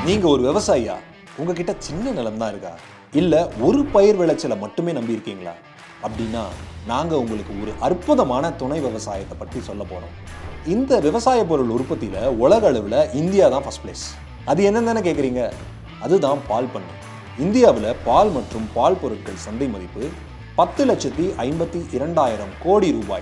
நீங்க ஒரு விவசாயியா உங்ககிட்ட சின்ன நிலம் தான் இருக்கா இல்ல ஒரு பயிர் விளைச்சலை மட்டுமே நம்பி இருக்கீங்களா அப்படின்னா நாங்க உங்களுக்கு ஒரு அற்புதமான துணை விவசாயத்தை பற்றி சொல்ல போறோம் இந்த விவசாய பொருள் உற்பத்தியில உலக அளவுல இந்தியா தான் ஃபர்ஸ்ட் பிளேஸ் அது என்னன்னு தானே கேக்குறீங்க அதுதான் பால் பண்ணை இந்தியாவில் பால் மற்றும் பால் பொருட்கள் சந்தை மதிப்பு பத்து லட்சத்தி ஐம்பத்தி இரண்டாயிரம் கோடி ரூபாய்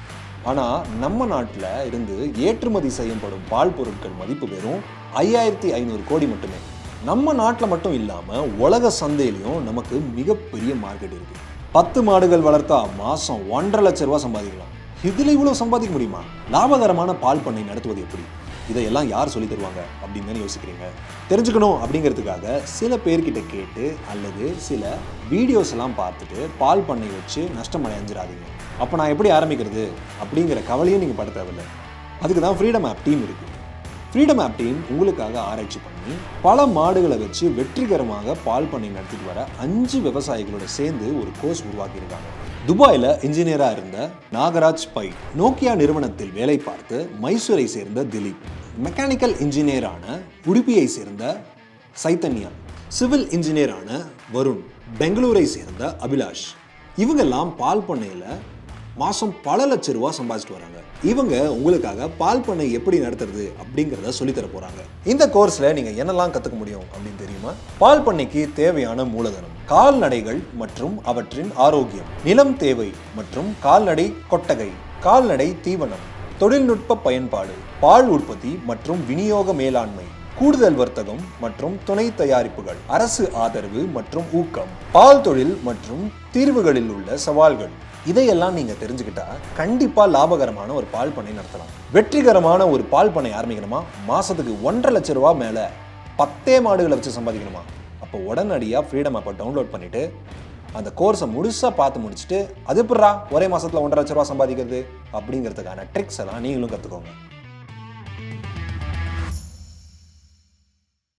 ஆனால் நம்ம நாட்டில் இருந்து ஏற்றுமதி செய்யப்படும் பால் பொருட்கள் மதிப்பு வெறும் ஐயாயிரத்தி ஐநூறு கோடி மட்டுமே நம்ம நாட்டில் மட்டும் இல்லாமல் உலக சந்தையிலையும் நமக்கு மிகப்பெரிய மார்க்கெட் இருக்கு பத்து மாடுகள் வளர்த்தா மாதம் ஒன்றரை லட்ச ரூபா சம்பாதிக்கலாம் இதில் இவ்வளோ சம்பாதிக்க முடியுமா லாபகரமான பால் பண்ணை நடத்துவது எப்படி இதையெல்லாம் யார் சொல்லி தருவாங்க அப்படின்னு தானே யோசிக்கிறீங்க தெரிஞ்சுக்கணும் அப்படிங்கிறதுக்காக சில பேர்கிட்ட கேட்டு அல்லது சில வீடியோஸ் எல்லாம் பார்த்துட்டு பால் பண்ணை வச்சு நஷ்டம் அடைஞ்சிடாதீங்க அப்போ நான் எப்படி ஆரம்பிக்கிறது அப்படிங்கிற கவலையும் நீங்கள் பட தேவையில்லை அதுக்கு தான் ஃப்ரீடம் ஆப் டீம் இருக்குது ஃப்ரீடம் ஆப் டீம் உங்களுக்காக ஆராய்ச்சி பண்ணி பல மாடுகளை வச்சு வெற்றிகரமாக பால் பண்ணை நடத்திட்டு வர அஞ்சு விவசாயிகளோட சேர்ந்து ஒரு கோர்ஸ் உருவாக்கியிருக்காங்க துபாயில் இன்ஜினியராக இருந்த நாகராஜ் பை நோக்கியா நிறுவனத்தில் வேலை பார்த்து மைசூரை சேர்ந்த திலீப் மெக்கானிக்கல் இன்ஜினியரான உடுப்பியை சேர்ந்த சைத்தன்யா சிவில் இன்ஜினியரான வருண் பெங்களூரை சேர்ந்த அபிலாஷ் இவங்கெல்லாம் பால் பண்ணையில் மாதம் பல லட்ச ரூபா சம்பாதிச்சிட்டு வராங்க இவங்க உங்களுக்காக பால் பண்ணை எப்படி நடத்துறது அப்படிங்கிறத சொல்லித் தர போறாங்க இந்த கோர்ஸ்ல நீங்க என்னெல்லாம் கத்துக்க முடியும் அப்படின்னு தெரியுமா பால் பண்ணைக்கு தேவையான மூலதனம் கால்நடைகள் மற்றும் அவற்றின் ஆரோக்கியம் நிலம் தேவை மற்றும் கால்நடை கொட்டகை கால்நடை தீவனம் தொழில்நுட்ப பயன்பாடு பால் உற்பத்தி மற்றும் விநியோக மேலாண்மை கூடுதல் வர்த்தகம் மற்றும் துணை தயாரிப்புகள் அரசு ஆதரவு மற்றும் ஊக்கம் பால் தொழில் மற்றும் தீர்வுகளில் உள்ள சவால்கள் இதையெல்லாம் நீங்க தெரிஞ்சுக்கிட்டா கண்டிப்பா லாபகரமான ஒரு பால் பண்ணை நடத்தலாம் வெற்றிகரமான ஒரு பால் பண்ணை ஆரம்பிக்கணுமா மாசத்துக்கு ஒன்றரை லட்ச ரூபா மேல பத்தே மாடுகளை வச்சு சம்பாதிக்கணுமா அப்போ உடனடியாக ஃப்ரீடம் ஆப்பை டவுன்லோட் பண்ணிட்டு அந்த கோர்ஸை முழுசாக பார்த்து முடிச்சுட்டு அது எப்படிரா ஒரே மாசத்துல ஒன்றரை லட்ச ரூபா சம்பாதிக்கிறது அப்படிங்கிறதுக்கான ட்ரிக்ஸ் எல்லாம் நீங்களும் கற்றுக்கோங்க